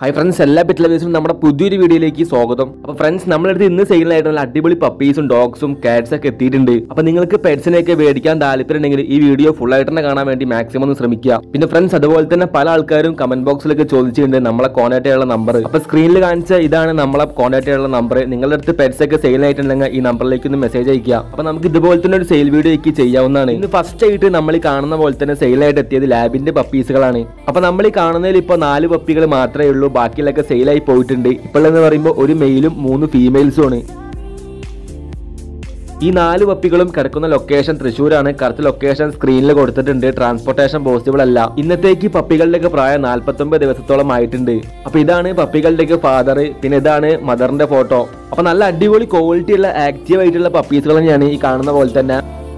hi friends എല്ലാ pet ലവേഴ്സിനും നമ്മുടെ പുതിയൊരു വീഡിയോയിലേക്ക് സ്വാഗതം അപ്പൊ ഫ്രണ്ട്സ് നമ്മളടുത്ത് ഇന്ന് സെയിലായിട്ട് നല്ല അടിപൊളി പപ്പീസും ഡോഗ്സും കാറ്റ്സ് ഒക്കെ എത്തിയിട്ടുണ്ട് അപ്പൊ നിങ്ങൾക്ക് പെറ്റ്സിനെയൊക്കെ മേടിക്കാൻ താല്പര്യമുണ്ടെങ്കിൽ ഈ വീഡിയോ ഫുൾ ആയിട്ട് തന്നെ കാണാൻ വേണ്ടി മാക്സിമം ഒന്ന് ശ്രമിക്കുക പിന്നെ ഫ്രണ്ട്സ് അതുപോലെ തന്നെ പല ആൾക്കാരും കമന്റ് ബോക്സിലൊക്കെ ചോദിച്ചിട്ടുണ്ട് നമ്മളെ കോൺടാക്ട് ചെയ്യാനുള്ള നമ്പർ അപ്പൊ സ്ക്രീനിൽ കാണിച്ച ഇതാണ് നമ്മളെ കോൺടാക്ട് ചെയ്യാനുള്ള നമ്പർ നിങ്ങളുടെ അടുത്ത് പെറ്റ്സ് ഒക്കെ സെയിൽ ആയിട്ടുണ്ടെങ്കിൽ ഈ നമ്പറിലേക്ക് ഒന്ന് മെസ്സേജ് അയക്കുക അപ്പൊ നമുക്ക് ഇതുപോലെ തന്നെ ഒരു സെയിൽ വീഡിയോ ഒക്കെ ചെയ്യാവുന്നതാണ് ഇന്ന് ഫസ്റ്റ് ആയിട്ട് നമ്മൾ ഈ കാണുന്ന പോലെ തന്നെ സെയിലായിട്ട് എത്തിയത് ലാബിന്റെ പപ്പീസുകളാണ് അപ്പൊ നമ്മൾ ഈ കാണുന്നതിൽ ഇപ്പൊ നാല് പപ്പികൾ മാത്രമേ ഉള്ളൂ ബാക്കിയുള്ളൊക്കെ സെയിലായി പോയിട്ടുണ്ട് ഇപ്പോൾ എന്ന് പറയുമ്പോൾ ഒരു മെയിലും മൂന്ന് ഫീമെയിൽസും ആണ് ഈ നാല് പപ്പികളും കിടക്കുന്ന ലൊക്കേഷൻ തൃശ്ശൂരാണ് കറക്റ്റ് ലൊക്കേഷൻ സ്ക്രീനിൽ കൊടുത്തിട്ടുണ്ട് ട്രാൻസ്പോർട്ടേഷൻ പോസിബിൾ അല്ല ഇന്നത്തേക്ക് പപ്പികളുടെയൊക്കെ പ്രായം നാൽപ്പത്തൊമ്പത് ദിവസത്തോളം ആയിട്ടുണ്ട് അപ്പൊ ഇതാണ് പപ്പികളുടെയൊക്കെ ഫാദർ പിന്നെ ഇതാണ് മദറിന്റെ ഫോട്ടോ അപ്പൊ നല്ല അടിപൊളി ക്വാളിറ്റി ഉള്ള ആക്റ്റീവ് ആയിട്ടുള്ള പപ്പീസുകൾ തന്നെയാണ് ഈ കാണുന്ന പോലെ തന്നെ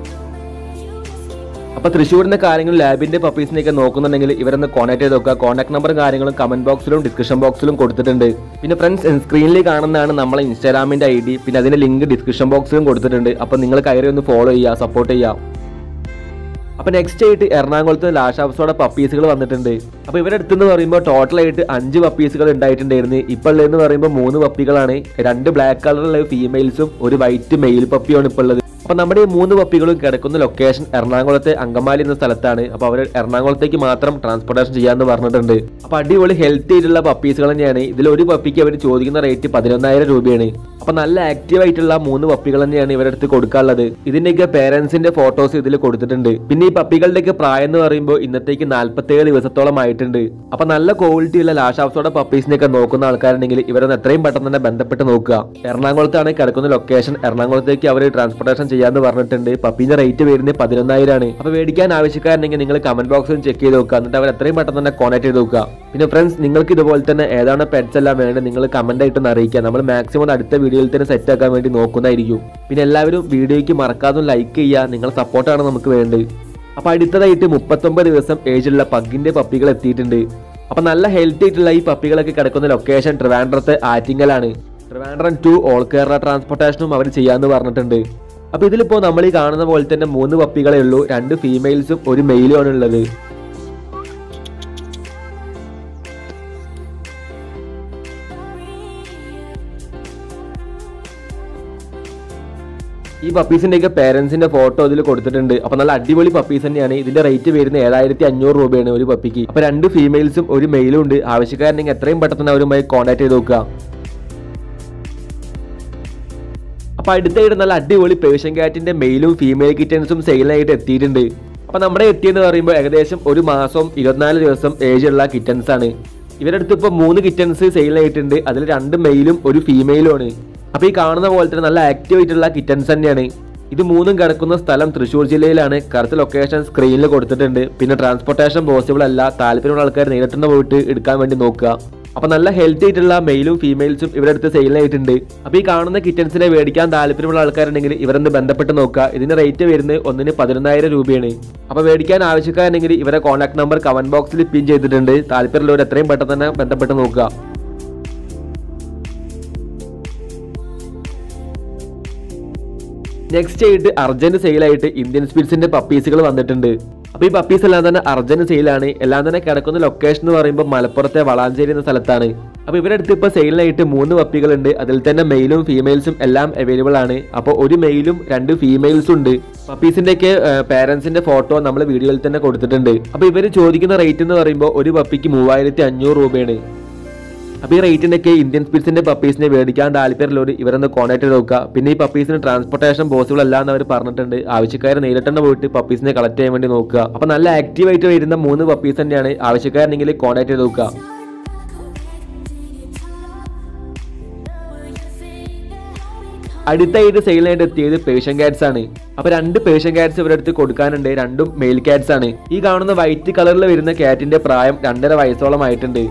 അപ്പൊ തൃശ്ശൂരിന്റെ കാര്യങ്ങളും ലാബിന്റെ പപ്പീസിനെയൊക്കെ നോക്കുന്നുണ്ടെങ്കിൽ ഇവരൊന്ന് കോൺടാക്ട് ചെയ്ത് നോക്കുക കോൺടാക്ട് നമ്പറും കാര്യങ്ങളും കമന്റ് ബോക്സിലും ഡിസ്ക്രിപ്ഷൻ ബോക്സിലും കൊടുത്തിട്ടുണ്ട് പിന്നെ ഫ്രണ്ട്സ് സ്ക്രീനിൽ കാണുന്നതാണ് നമ്മളെ ഇൻസ്റ്റാഗ്രാമിന്റെ ഐ ഡി പിന്നെ അതിന്റെ ലിങ്ക് ഡിസ്ക്രിപ്ഷൻ ബോക്സിലും കൊടുത്തിട്ടുണ്ട് അപ്പൊ നിങ്ങൾ കയറി ഒന്ന് ഫോളോ ചെയ്യുക സപ്പോർട്ട് ചെയ്യുക അപ്പൊ നെക്സ്റ്റ് ആയിട്ട് എറണാകുളത്ത് ലാഷാപ്സോടെ പപ്പീസുകൾ വന്നിട്ടുണ്ട് അപ്പൊ ഇവരുടെ അടുത്തെന്ന് പറയുമ്പോൾ ടോട്ടൽ ആയിട്ട് അഞ്ച് പപ്പീസുകൾ ഉണ്ടായിട്ടുണ്ടായിരുന്നു ഇപ്പോൾ ഉള്ളതെന്ന് പറയുമ്പോൾ മൂന്ന് പപ്പികളാണ് രണ്ട് ബ്ലാക്ക് കളറുള്ള ഫീമെയിൽസും ഒരു വൈറ്റ് മെയിൽ പപ്പിയാണ് ഇപ്പോൾ ഉള്ളത് അപ്പൊ നമ്മുടെ ഈ മൂന്ന് പപ്പികളും കിടക്കുന്ന ലൊക്കേഷൻ എറണാകുളത്തെ അങ്കമാലി എന്ന സ്ഥലത്താണ് അപ്പൊ അവർ എറണാകുളത്തേക്ക് മാത്രം ട്രാൻസ്പോർട്ടേഷൻ ചെയ്യാന്ന് പറഞ്ഞിട്ടുണ്ട് അപ്പൊ അടിപൊളി ഹെൽത്തി ആയിട്ടുള്ള പപ്പീസുകൾ തന്നെയാണ് ഇതിൽ ഒരു പപ്പിക്ക് അവർ ചോദിക്കുന്ന റേറ്റ് പതിനൊന്നായിരം രൂപയാണ് അപ്പൊ നല്ല ആക്റ്റീവ് ആയിട്ടുള്ള മൂന്ന് പപ്പികൾ തന്നെയാണ് ഇവരുടെ അടുത്ത് കൊടുക്കാനുള്ളത് ഇതിന്റെയൊക്കെ പേരൻസിന്റെ ഫോട്ടോസ് ഇതിൽ കൊടുത്തിട്ടുണ്ട് പിന്നെ ഈ പപ്പികളുടെയൊക്കെ പ്രായം എന്ന് പറയുമ്പോൾ ഇന്നത്തേക്ക് നാല്പത്തേഴ് ദിവസത്തോളം ആയിട്ടുണ്ട് അപ്പൊ നല്ല ക്വാളിറ്റി ഉള്ള ലാഷാപ്സോടെ പപ്പീസിനെയൊക്കെ നോക്കുന്ന ആൾക്കാരുണ്ടെങ്കിൽ ഇവരൊന്ന് എത്രയും പെട്ടെന്ന് തന്നെ ബന്ധപ്പെട്ട് നോക്കുക എറണാകുളത്താണ് കിടക്കുന്ന ലൊക്കേഷൻ എറണാകുളത്തേക്ക് അവർ ട്രാൻസ്പോർട്ടേഷൻ ചെയ്യാന്ന് പറഞ്ഞിട്ടുണ്ട് പപ്പീന്റെ റേറ്റ് വരുന്നത് പതിനൊന്നായിരമാണ് അപ്പൊ മേടിക്കാൻ ആവശ്യക്കാരുണ്ടെങ്കിൽ നിങ്ങൾ കമന്റ് ബോക്സിൽ ചെക്ക് ചെയ്ത് നോക്കുക എന്നിട്ട് അവർ എത്രയും പെട്ടെന്ന് തന്നെ കോൺടാക്ട് ചെയ്ത് നോക്കുക പിന്നെ ഫ്രണ്ട്സ് നിങ്ങൾക്ക് ഇതുപോലെ തന്നെ ഏതാണ് പെറ്റ്സ് എല്ലാം വേണ്ടത് നിങ്ങൾ കമന്റ് ആയിട്ടൊന്ന് അറിയിക്കുക നമ്മൾ മാക്സിമം അടുത്ത വീഡിയോയിൽ തന്നെ സെറ്റ് ആക്കാൻ വേണ്ടി നോക്കുന്നതായിരിക്കും പിന്നെ എല്ലാവരും വീഡിയോയ്ക്ക് മറക്കാതെ ലൈക്ക് ചെയ്യുക നിങ്ങളുടെ സപ്പോർട്ടാണ് നമുക്ക് വേണ്ടത് അപ്പൊ അടുത്തതായിട്ട് മുപ്പത്തൊമ്പത് ദിവസം ഏജുള്ള പഗ്ഗിന്റെ പപ്പികൾ എത്തിയിട്ടുണ്ട് അപ്പൊ നല്ല ഹെൽത്തി ആയിട്ടുള്ള ഈ പപ്പികളൊക്കെ കിടക്കുന്ന ലൊക്കേഷൻ ട്രിവാൻഡ്രത്ത് ആറ്റിങ്ങലാണ് ട്രിവാൻഡ്രം ടു ഓൾ കേരള ട്രാൻസ്പോർട്ടേഷനും അവർ ചെയ്യാന്ന് പറഞ്ഞിട്ടുണ്ട് അപ്പൊ ഇതിലിപ്പോ നമ്മൾ ഈ കാണുന്ന പോലെ തന്നെ മൂന്ന് പപ്പികളേ ഉള്ളൂ രണ്ട് ഫീമെയിൽസും ഒരു മെയിലും ആണ് ഉള്ളത് ഈ പപ്പീസിന്റെ ഒക്കെ പേരൻസിന്റെ ഫോട്ടോ ഇതിൽ കൊടുത്തിട്ടുണ്ട് അപ്പൊ നല്ല അടിപൊളി പപ്പീസ് തന്നെയാണ് ഇതിന്റെ റേറ്റ് വരുന്നത് ഏഴായിരത്തി അഞ്ഞൂറ് രൂപയാണ് ഒരു പപ്പിക്ക് അപ്പൊ രണ്ട് ഫീമെയിൽസും ഒരു മെയിലും ഉണ്ട് ആവശ്യക്കാരുണ്ടെങ്കിൽ എത്രയും പെട്ടെന്ന് അവരുമായി കോൺടാക്ട് ചെയ്ത് നോക്കുക അപ്പൊ അടുത്തായിട്ട് നല്ല അടിപൊളി പേഷ്യൻ കാറ്റിന്റെ മെയിലും ഫീമെയിൽ കിറ്റൻസും സെയിലായിട്ട് എത്തിയിട്ടുണ്ട് അപ്പൊ നമ്മുടെ എത്തിയെന്ന് പറയുമ്പോൾ ഏകദേശം ഒരു മാസം ഇരുപത്തിനാല് ദിവസം ഏജ് ഉള്ള കിറ്റൻസ് ആണ് ഇവരുടെ അടുത്ത് ഇപ്പോൾ മൂന്ന് കിറ്റൻസ് സെയിലായിട്ടുണ്ട് അതിൽ രണ്ട് മെയിലും ഒരു ഫീമെയിലും ആണ് അപ്പൊ ഈ കാണുന്ന പോലെ തന്നെ നല്ല ആക്റ്റീവ് ആയിട്ടുള്ള കിറ്റൻസ് തന്നെയാണ് ഇത് മൂന്നും കിടക്കുന്ന സ്ഥലം തൃശ്ശൂർ ജില്ലയിലാണ് കറക്റ്റ് ലൊക്കേഷൻ സ്ക്രീനിൽ കൊടുത്തിട്ടുണ്ട് പിന്നെ ട്രാൻസ്പോർട്ടേഷൻ പോസിബിൾ അല്ല താല്പര്യമുള്ള ആൾക്കാർ നേരിട്ട് പോയിട്ട് എടുക്കാൻ വേണ്ടി നോക്കുക അപ്പൊ നല്ല ഹെൽത്തി ആയിട്ടുള്ള മെയിലും ഫീമെയിൽസും ഇവരുടെ അടുത്ത് സെയിലായിട്ടുണ്ട് അപ്പൊ ഈ കാണുന്ന കിറ്റൻസിനെ മേടിക്കാൻ താല്പര്യമുള്ള ആൾക്കാരുണ്ടെങ്കിൽ ഇവരൊന്ന് ബന്ധപ്പെട്ട് നോക്കുക ഇതിന്റെ റേറ്റ് വരുന്നത് ഒന്നിന് പതിനൊന്നായിരം രൂപയാണ് അപ്പൊ മേടിക്കാൻ ആവശ്യക്കാരുണ്ടെങ്കിൽ ഇവരെ കോൺടാക്ട് നമ്പർ കമന്റ് ബോക്സിൽ പിൻ ചെയ്തിട്ടുണ്ട് താല്പര്യമുള്ളവർ എത്രയും പെട്ടെന്ന് തന്നെ ബന്ധപ്പെട്ട് നോക്കുക നെക്സ്റ്റ് ആയിട്ട് അർജന്റ് സെയിലായിട്ട് ഇന്ത്യൻ സ്പിരിറ്റ്സിന്റെ പപ്പീസുകൾ വന്നിട്ടുണ്ട് അപ്പൊ ഈ പപ്പീസ് എല്ലാം തന്നെ അർജന്റ് സെയിലാണ് എല്ലാം തന്നെ കിടക്കുന്ന ലൊക്കേഷൻ എന്ന് പറയുമ്പോൾ മലപ്പുറത്തെ വളാഞ്ചേരി എന്ന സ്ഥലത്താണ് അപ്പൊ ഇവരുടെ അടുത്ത് ഇപ്പൊ സെയിലായിട്ട് മൂന്ന് പപ്പികളുണ്ട് അതിൽ തന്നെ മെയിലും ഫീമെയിൽസും എല്ലാം അവൈലബിൾ ആണ് അപ്പോൾ ഒരു മെയിലും രണ്ട് ഫീമെയിൽസും ഉണ്ട് പപ്പീസിന്റെ ഒക്കെ പേരൻസിന്റെ ഫോട്ടോ നമ്മൾ വീഡിയോയിൽ തന്നെ കൊടുത്തിട്ടുണ്ട് അപ്പൊ ഇവർ ചോദിക്കുന്ന റേറ്റ് എന്ന് പറയുമ്പോൾ ഒരു പപ്പിക്ക് മൂവായിരത്തി അഞ്ഞൂറ് രൂപയാണ് അപ്പോൾ ഈ റേറ്റിനൊക്കെ ഇന്ത്യൻ സ്പിരിറ്റ്സിന്റെ പപ്പീസിനെ മേടിക്കാൻ താല്പര്യമുള്ളവർ ഇവരൊന്ന് കോൺടാക്ട് ചെയ്ത് നോക്കുക പിന്നെ ഈ പപ്പീസിന് ട്രാൻസ്പോർട്ടേഷൻ പോസിബിൾ അല്ല എന്ന് അവർ പറഞ്ഞിട്ടുണ്ട് ആവശ്യക്കാർ നേരിട്ട് തന്നെ പോയിട്ട് പപ്പീസിനെ കളക്ട് ചെയ്യാൻ വേണ്ടി നോക്കുക അപ്പോൾ നല്ല ആക്റ്റീവ് ആയിട്ട് വരുന്ന മൂന്ന് പപ്പീസ് തന്നെയാണ് ആവശ്യക്കാരുണ്ടെങ്കിൽ കോൺടാക്ട് ചെയ്ത് നോക്കുക അടുത്തായിട്ട് സെയിലായിട്ട് എത്തിയത് പേഷ്യൻ കാറ്റ്സ് ആണ് അപ്പൊ രണ്ട് പേഷ്യൻ കാറ്റ്സ് ഇവരുടെ അടുത്ത് കൊടുക്കാനുണ്ട് രണ്ടും മെയിൽ കാറ്റ്സ് ആണ് ഈ കാണുന്ന വൈറ്റ് കളറിൽ വരുന്ന കാറ്റിന്റെ പ്രായം രണ്ടര വയസ്സോളം ആയിട്ടുണ്ട്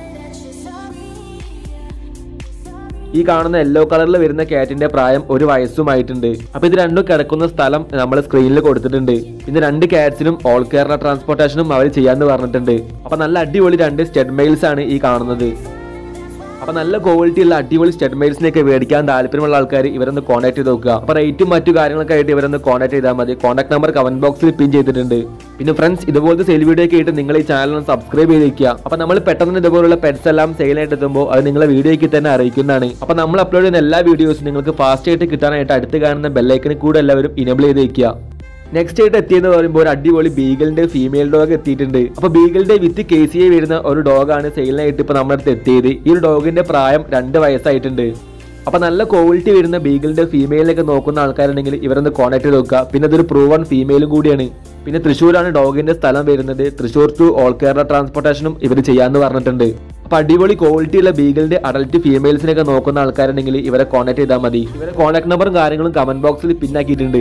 ഈ കാണുന്ന യെല്ലോ കളറിൽ വരുന്ന കാറ്റിന്റെ പ്രായം ഒരു വയസ്സുമായിട്ടുണ്ട് അപ്പൊ ഇത് രണ്ടും കിടക്കുന്ന സ്ഥലം നമ്മൾ സ്ക്രീനിൽ കൊടുത്തിട്ടുണ്ട് പിന്നെ രണ്ട് കാറ്റ്സിനും ഓൾ കേരള ട്രാൻസ്പോർട്ടേഷനും അവർ ചെയ്യാന്ന് പറഞ്ഞിട്ടുണ്ട് അപ്പൊ നല്ല അടിപൊളി രണ്ട് സ്റ്റെഡ് മെയിൽസ് ആണ് ഈ കാണുന്നത് അപ്പൊ നല്ല ക്വാളിറ്റി ഉള്ള അടിപൊളി സ്റ്റെഡ്മേറ്റ്സിനെയൊക്കെ മേടിക്കാൻ താല്പര്യമുള്ള ആൾക്കാർ ഇവരൊന്ന് കോൺടാക്ട് ചെയ്ത് നോക്കുക അപ്പൊ റേറ്റും മറ്റു കാര്യങ്ങളൊക്കെ ആയിട്ട് ഇവരൊന്ന് കോൺടാക്ട് ചെയ്താൽ മതി കോൺടാക്ട് നമ്പർ കമന്റ് ബോക്സിൽ പിൻ ചെയ്തിട്ടുണ്ട് പിന്നെ ഫ്രണ്ട്സ് ഇതുപോലത്തെ സെയിൽ വീഡിയോ ഒക്കെ ആയിട്ട് നിങ്ങൾ ഈ ചാനൽ ഒന്ന് സബ്സ്ക്രൈബ് ചെയ്ത് വെക്കുക അപ്പൊ നമ്മൾ പെട്ടെന്ന് ഇതുപോലുള്ള പെറ്റ്സ് എല്ലാം സെയിലായിട്ട് എത്തുമ്പോൾ അത് നിങ്ങളെ വീഡിയോയ്ക്ക് തന്നെ അറിയിക്കുന്നതാണ് അപ്പൊ നമ്മൾ അപ്ലോഡ് ചെയ്യുന്ന എല്ലാ വീഡിയോസും നിങ്ങൾക്ക് ഫാസ്റ്റ് ആയിട്ട് കിട്ടാനായിട്ട് അടുത്ത് കാണുന്ന ബെല്ലൈക്കന് കൂടെ എല്ലാവരും ഇനബിൾ ചെയ്ത് വെക്കുക നെക്സ്റ്റ് ആയിട്ട് എത്തിയെന്ന് പറയുമ്പോൾ ഒരു അടിപൊളി ബീഗലിന്റെ ഫീമെയിൽ ഡോഗ് എത്തിയിട്ടുണ്ട് അപ്പൊ ബീഗലിന്റെ വിത്ത് കെ സി ഐ വരുന്ന ഒരു ഡോഗാണ് സെയിലിനായിട്ട് ഇപ്പൊ നമ്മുടെ അടുത്ത് എത്തിയത് ഈ ഒരു ഡോഗിന്റെ പ്രായം രണ്ട് വയസ്സായിട്ടുണ്ട് അപ്പൊ നല്ല ക്വാളിറ്റി വരുന്ന ബീഗലിന്റെ ഫീമെയിലൊക്കെ നോക്കുന്ന ആൾക്കാരുണ്ടെങ്കിൽ ഇവരൊന്ന് കോൺടാക്ട് ചെയ്ത് നോക്കുക പിന്നെ അതൊരു പ്രൂവൺ ഫീമെയിലും കൂടിയാണ് പിന്നെ തൃശ്ശൂരാണ് ഡോഗിന്റെ സ്ഥലം വരുന്നത് തൃശ്ശൂർ ടു ഓൾ കേരള ട്രാൻസ്പോർട്ടേഷനും ഇവർ ചെയ്യാന്ന് പറഞ്ഞിട്ടുണ്ട് അപ്പൊ അടിപൊളി ക്വാളിറ്റി ഉള്ള ബീഗലിന്റെ അഡൽറ്റ് ഫീമെയിൽസിനൊക്കെ നോക്കുന്ന ആൾക്കാരുണ്ടെങ്കിൽ ഇവരെ കോൺടാക്ട് ചെയ്താൽ മതി ഇവരെ കോൺടാക്ട് നമ്പറും കാര്യങ്ങളും കമന്റ് ബോക്സിൽ പിന്നാക്കിയിട്ടുണ്ട്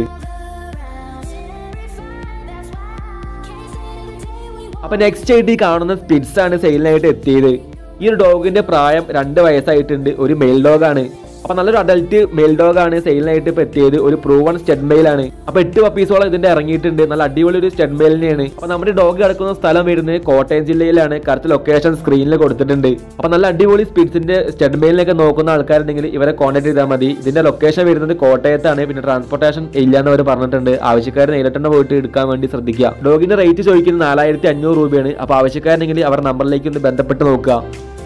അപ്പൊ നെക്സ്റ്റ് ആയിട്ട് ഈ കാണുന്ന സ്പിറ്റ്സ് ആണ് സെയിലിനായിട്ട് എത്തിയത് ഈ ഒരു ഡോഗിന്റെ പ്രായം രണ്ട് വയസ്സായിട്ടുണ്ട് ഒരു മെയിൽ ഡോഗാണ് അപ്പൊ നല്ലൊരു അഡൽട്ട് മെയിൽ ഡോഗാണ് സെയിലിനായിട്ട് ഇപ്പൊ എത്തിയത് ഒരു പ്രൂവൺ സ്റ്റെഡ് മെയിൽ ആണ് അപ്പൊ എട്ട് പപ്പീസോളം ഇതിന്റെ ഇറങ്ങിയിട്ടുണ്ട് നല്ല അടിപൊളി ഒരു സ്റ്റെഡ് മെയിലിനെയാണ് അപ്പൊ നമ്മുടെ ഡോഗ് കിടക്കുന്ന സ്ഥലം വരുന്നത് കോട്ടയം ജില്ലയിലാണ് കറക്റ്റ് ലൊക്കേഷൻ സ്ക്രീനിൽ കൊടുത്തിട്ടുണ്ട് അപ്പൊ നല്ല അടിപൊളി സ്പിറ്റ്സിന്റെ സ്റ്റെഡ് മെയിലിനൊക്കെ നോക്കുന്ന ആൾക്കാരുണ്ടെങ്കിൽ ഇവരെ കോൺടാക്ട് ചെയ്താൽ മതി ഇതിന്റെ ലൊക്കേഷൻ വരുന്നത് കോട്ടയത്താണ് പിന്നെ ട്രാൻസ്പോർട്ടേഷൻ ഇല്ലാന്ന് അവർ പറഞ്ഞിട്ടുണ്ട് ആവശ്യക്കാർ നേരിട്ടെന്നെ പോയിട്ട് എടുക്കാൻ വേണ്ടി ശ്രദ്ധിക്കുക ഡോഗിന്റെ റേറ്റ് ചോദിക്കുന്നത് നാലായിരത്തി അഞ്ഞൂറ് രൂപയാണ് അപ്പൊ ആവശ്യക്കാരുണ്ടെങ്കിൽ അവർ നമ്പറിലേക്ക് ഒന്ന് ബന്ധപ്പെട്ട് നോക്കുക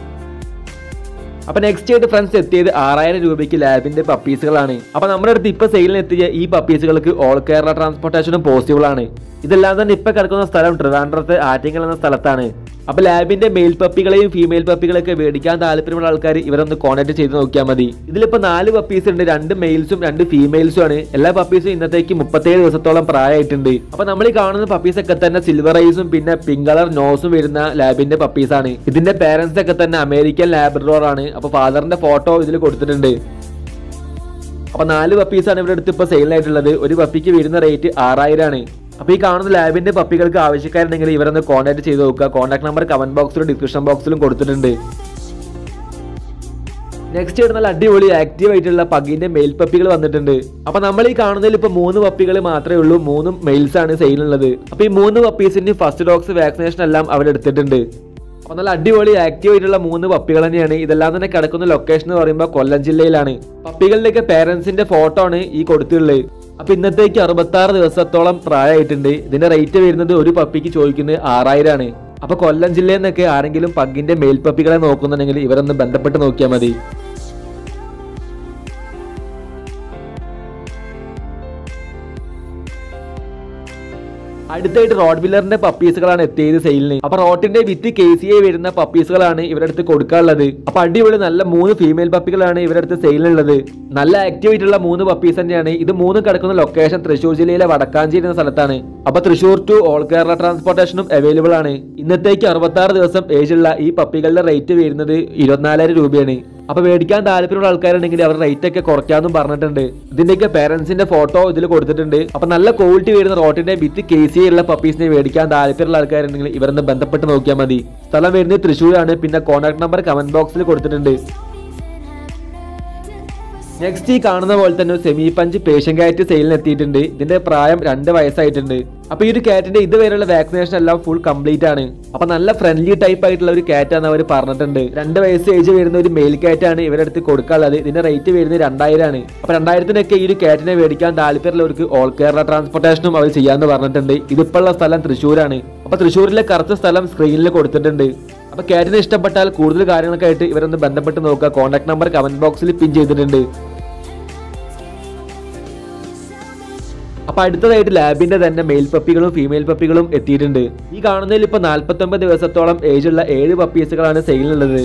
അപ്പൊ നെക്സ്റ്റ് ആയിട്ട് ഫ്രണ്ട്സ് എത്തിയത് ആറായിരം രൂപയ്ക്ക് ലാബിന്റെ പപ്പീസുകളാണ് അപ്പൊ നമ്മുടെ അടുത്ത് ഇപ്പൊ സെയിലിന് എത്തിയ ഈ പപ്പീസുകൾക്ക് ഓൾ കേരള ട്രാൻസ്പോർട്ടേഷനും പോസിബിൾ ആണ് ഇതെല്ലാം തന്നെ ഇപ്പൊ കിടക്കുന്ന സ്ഥലം ട്രിവാൻഡ്രത്ത് ആറ്റിങ്ങൽ എന്ന സ്ഥലത്താണ് അപ്പൊ ലാബിന്റെ മെയിൽ പപ്പികളെയും ഫീമെയിൽ പപ്പികളെയൊക്കെ മേടിക്കാൻ താല്പര്യമുള്ള ആൾക്കാർ ഇവരൊന്ന് കോൺടാക്ട് ചെയ്ത് നോക്കിയാൽ മതി ഇതിലിപ്പോ നാല് പപ്പീസ് ഉണ്ട് രണ്ട് മെയിൽസും രണ്ട് ഫീമെയിൽസും ആണ് എല്ലാ പപ്പീസും ഇന്നത്തേക്ക് മുപ്പത്തേഴ് ദിവസത്തോളം പ്രായമായിട്ടുണ്ട് അപ്പൊ നമ്മൾ ഈ കാണുന്ന പപ്പീസ് ഒക്കെ തന്നെ സിൽവർ ഐസും പിന്നെ പിങ്ക് കളർ നോസും വരുന്ന ലാബിന്റെ പപ്പീസ് ആണ് ഇതിന്റെ പേരൻസ് ഒക്കെ തന്നെ അമേരിക്കൻ ലാബ്രഡോർ ആണ് അപ്പൊ ഫാദറിന്റെ ഫോട്ടോ ഇതിൽ കൊടുത്തിട്ടുണ്ട് അപ്പൊ നാല് പപ്പീസാണ് ഇവിടെ അടുത്ത് ഇപ്പൊ സെയിലായിട്ടുള്ളത് ഒരു പപ്പിക്ക് വരുന്ന റേറ്റ് ആറായിരം ആണ് അപ്പൊ ഈ കാണുന്ന ലാബിന്റെ പപ്പികൾക്ക് ആവശ്യക്കാരുണ്ടെങ്കിൽ ഇവരൊന്ന് കോൺടാക്ട് ചെയ്ത് നോക്കുക കോൺടാക്ട് നമ്പർ കമന്റ് ബോക്സിലും ഡിസ്ക്രിപ്ഷൻ ബോക്സിലും കൊടുത്തിട്ടുണ്ട് നെക്സ്റ്റ് ആയിട്ട് നല്ല അടിപൊളി ആക്റ്റീവ് ആയിട്ടുള്ള പഗിന്റെ മെയിൽ പപ്പികൾ വന്നിട്ടുണ്ട് അപ്പൊ നമ്മൾ ഈ കാണുന്നതിൽ ഇപ്പൊ മൂന്ന് പപ്പികൾ മാത്രമേ ഉള്ളൂ മൂന്നും മെയിൽസ് ആണ് സെയിലുള്ളത് അപ്പൊ ഈ മൂന്ന് പപ്പീസിന്റെ ഫസ്റ്റ് ഡോക്സ് വാക്സിനേഷൻ എല്ലാം അവരെടുത്തിട്ടുണ്ട് അപ്പൊ നല്ല അടിപൊളി ആക്റ്റീവ് ആയിട്ടുള്ള മൂന്ന് പപ്പികൾ തന്നെയാണ് ഇതെല്ലാം തന്നെ കിടക്കുന്ന ലൊക്കേഷൻ എന്ന് പറയുമ്പോൾ കൊല്ലം ജില്ലയിലാണ് പപ്പികളുടെയൊക്കെ പേരൻസിന്റെ ഫോട്ടോ ആണ് ഈ കൊടുത്തിട്ടുള്ളത് അപ്പൊ ഇന്നത്തേക്ക് അറുപത്തി ആറ് ദിവസത്തോളം പ്രായമായിട്ടുണ്ട് ഇതിന്റെ റേറ്റ് വരുന്നത് ഒരു പപ്പിക്ക് ചോദിക്കുന്നത് ആറായിരം ആണ് അപ്പൊ കൊല്ലം ജില്ലയിൽ നിന്നൊക്കെ ആരെങ്കിലും പഗ്ഗിന്റെ മേൽപ്പപ്പികളെ നോക്കുന്നുണ്ടെങ്കിൽ ഇവരൊന്ന് ബന്ധപ്പെട്ട് നോക്കിയാൽ മതി അടുത്തായിട്ട് റോഡ് വില്ലറിന്റെ പപ്പീസുകളാണ് എത്തിയത് സെയിലിന് അപ്പൊ റോട്ടിന്റെ വിത്ത് കെ സി ഐ വരുന്ന പപ്പീസുകളാണ് ഇവരുടെ അടുത്ത് കൊടുക്കാനുള്ളത് അപ്പൊ അടിപൊളി നല്ല മൂന്ന് ഫീമെയിൽ പപ്പികളാണ് ഇവരുടെ അടുത്ത് സെയിലിനുള്ളത് നല്ല ആക്റ്റീവ് ആയിട്ടുള്ള മൂന്ന് പപ്പീസ് തന്നെയാണ് ഇത് മൂന്നും കിടക്കുന്ന ലൊക്കേഷൻ തൃശ്ശൂർ ജില്ലയിലെ വടക്കാഞ്ചേരി എന്ന സ്ഥലത്താണ് അപ്പൊ തൃശ്ശൂർ ടു ഓൾ കേരള ട്രാൻസ്പോർട്ടേഷനും അവൈലബിൾ ആണ് ഇന്നത്തേക്ക് അറുപത്തി ആറ് ദിവസം ഏജുള്ള ഈ പപ്പികളുടെ റേറ്റ് വരുന്നത് ഇരുപത്തിനാലായിരം രൂപയാണ് അപ്പൊ മേടിക്കാൻ താല്പര്യമുള്ള ആൾക്കാരുണ്ടെങ്കിൽ അവർ റേറ്റ് ഒക്കെ കുറയ്ക്കാന്നും പറഞ്ഞിട്ടുണ്ട് ഇതിന്റെയൊക്കെ പേരൻസിന്റെ ഫോട്ടോ ഇതിൽ കൊടുത്തിട്ടുണ്ട് അപ്പൊ നല്ല ക്വാളിറ്റി വരുന്ന റോട്ടിന്റെ വിത്ത് കെ സി ഉള്ള പപ്പീസിനെ മേടിക്കാൻ താല്പര്യമുള്ള ആൾക്കാരുണ്ടെങ്കിൽ ഇവരൊന്ന് ബന്ധപ്പെട്ട് നോക്കിയാൽ മതി സ്ഥലം വരുന്നത് തൃശ്ശൂരാണ് പിന്നെ കോൺടാക്ട് നമ്പർ കമന്റ് ബോക്സിൽ കൊടുത്തിട്ടുണ്ട് നെക്സ്റ്റ് ഈ കാണുന്ന പോലെ തന്നെ ഒരു സെമി പഞ്ച് പേഷ്യൻ കാറ്റ് സെയിലിന് എത്തിയിട്ടുണ്ട് ഇതിന്റെ പ്രായം രണ്ട് വയസ്സായിട്ടുണ്ട് അപ്പൊ ഈ ഒരു കാറ്റിന്റെ ഇതുവരെയുള്ള വാക്സിനേഷൻ എല്ലാം ഫുൾ കംപ്ലീറ്റ് ആണ് അപ്പൊ നല്ല ഫ്രണ്ട്ലി ടൈപ്പ് ആയിട്ടുള്ള ഒരു കാറ്റ് ആണ് അവർ പറഞ്ഞിട്ടുണ്ട് രണ്ട് വയസ്സ് ഏജ് വരുന്ന ഒരു മെയിൽ കാറ്റ് ആണ് ഇവരുടെ അടുത്ത് കൊടുക്കാനുള്ളത് ഇതിന്റെ റേറ്റ് വരുന്നത് രണ്ടായിരം ആണ് അപ്പൊ രണ്ടായിരത്തിനൊക്കെ ഈ ഒരു കാറ്റിനെ മേടിക്കാൻ താല്പര്യമുള്ളവർക്ക് ഓൾ കേരള ട്രാൻസ്പോർട്ടേഷനും അവർ ചെയ്യാന്ന് പറഞ്ഞിട്ടുണ്ട് ഇതിപ്പോ ഉള്ള സ്ഥലം തൃശ്ശൂരാണ് അപ്പൊ തൃശ്ശൂരിലെ കറക്റ്റ് സ്ഥലം സ്ക്രീനിൽ കൊടുത്തിട്ടുണ്ട് അപ്പൊ കാറ്റിനെ ഇഷ്ടപ്പെട്ടാൽ കൂടുതൽ കാര്യങ്ങളൊക്കെ ആയിട്ട് ഇവരൊന്ന് ബന്ധപ്പെട്ട് നോക്കുക കോൺടാക്ട് നമ്പർ കമന്റ് ബോക്സിൽ പിൻ ചെയ്തിട്ടുണ്ട് അപ്പൊ അടുത്തതായിട്ട് ലാബിന്റെ തന്നെ മെയിൽ പപ്പികളും ഫീമെയിൽ പപ്പികളും എത്തിയിട്ടുണ്ട് ഈ കാണുന്നതിൽ ഇപ്പൊ നാല്പത്തി ഒമ്പത് ദിവസത്തോളം ഏജ് ഉള്ള ഏഴ് പപ്പീസുകളാണ് സെയിലിനുള്ളത്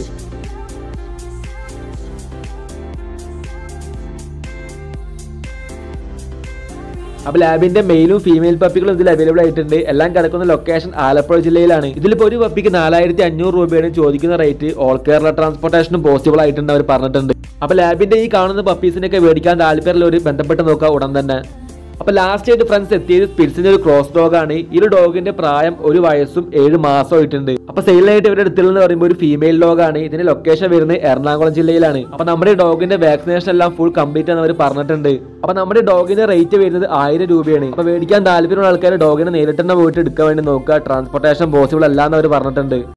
അപ്പൊ ലാബിന്റെ മെയിലും ഫീമെയിൽ പപ്പികളും ഇതിൽ അവൈലബിൾ ആയിട്ടുണ്ട് എല്ലാം കിടക്കുന്ന ലൊക്കേഷൻ ആലപ്പുഴ ജില്ലയിലാണ് ഇതിലിപ്പോ ഒരു പപ്പിക്ക് നാലായിരത്തി അഞ്ഞൂറ് രൂപയാണ് ചോദിക്കുന്ന റേറ്റ് ഓൾ കേരള ട്രാൻസ്പോർട്ടേഷനും പോസിബിൾ ആയിട്ടുണ്ട് അവർ പറഞ്ഞിട്ടുണ്ട് അപ്പൊ ലാബിന്റെ ഈ കാണുന്ന പപ്പീസിനൊക്കെ മേടിക്കാൻ താല്പര്യമുള്ളവർ ബന്ധപ്പെട്ട് നോക്കുക ഉടൻ തന്നെ അപ്പൊ ലാസ്റ്റ് ആയിട്ട് ഫ്രണ്ട്സ് എത്തിയത് സ്പിരിറ്റ്സിന്റെ ഒരു ക്രോസ് ഡോഗ് ആണ് ഈ ഒരു ഡോഗിന്റെ പ്രായം ഒരു വയസ്സും ഏഴ് മാസവും ആയിട്ടുണ്ട് അപ്പൊ സെയിലായിട്ട് ഇവരുടെ അടുത്തുള്ള പറയുമ്പോൾ ഒരു ഫീമെയിൽ ഡോഗ് ആണ് ഇതിന്റെ ലൊക്കേഷൻ വരുന്നത് എറണാകുളം ജില്ലയിലാണ് അപ്പൊ നമ്മുടെ ഡോഗിന്റെ വാക്സിനേഷൻ എല്ലാം ഫുൾ കംപ്ലീറ്റ് എന്ന് അവർ പറഞ്ഞിട്ടുണ്ട് അപ്പൊ നമ്മുടെ ഡോഗിന്റെ റേറ്റ് വരുന്നത് ആയിരം രൂപയാണ് അപ്പൊ മേടിക്കാൻ താല്പര്യമുള്ള ആൾക്കാർ ഡോഗിനെ നേരിട്ട് തന്നെ പോയിട്ട് എടുക്കാൻ വേണ്ടി നോക്കുക ട്രാൻസ്പോർട്ടേഷൻ പോസിബിൾ അല്ല എന്ന് അവർ പറഞ്ഞിട്ടുണ്ട്